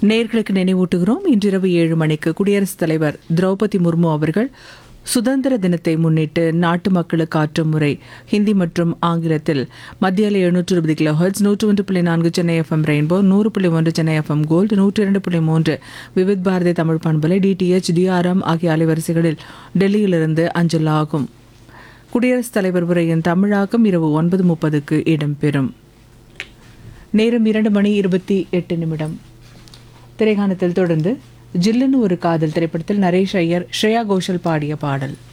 நேர்களுக்கு நினைவூட்டுகிறோம் இன்றிரவு ஏழு மணிக்கு குடியரசுத் தலைவர் திரௌபதி முர்மு அவர்கள் சுதந்திர தினத்தை முன்னிட்டு நாட்டு மக்களுக்கு ஆற்றும் முறை ஹிந்தி மற்றும் ஆங்கிலத்தில் மத்தியில் எழுநூற்று இருபது கிலோ ஹெர்ட்ஸ் நூற்று ஒன்று புள்ளி நான்கு சென்னை எஃப்எம் ரெயின்போ நூறு புள்ளி ஒன்று சென்னை எஃப்எம் கோல்டு நூற்றி இரண்டு புள்ளி மூன்று விவித் பாரதி தமிழ் பண்பலை டிடிஎச் டிஆர்எம் ஆகிய அலைவரிசைகளில் டெல்லியிலிருந்து அஞ்சல் ஆகும் குடியரசுத் தலைவர் உரையின் தமிழாக்கம் இரவு ஒன்பது முப்பதுக்கு இடம்பெறும் நேரம் இரண்டு மணி இருபத்தி எட்டு நிமிடம் திரைகாணத்தில் தொடர்ந்து ஜில்லுன்னு ஒரு காதல் திரைப்படத்தில் நரேஷ் ஐயர் ஸ்ரேயா கோஷல் பாடிய பாடல்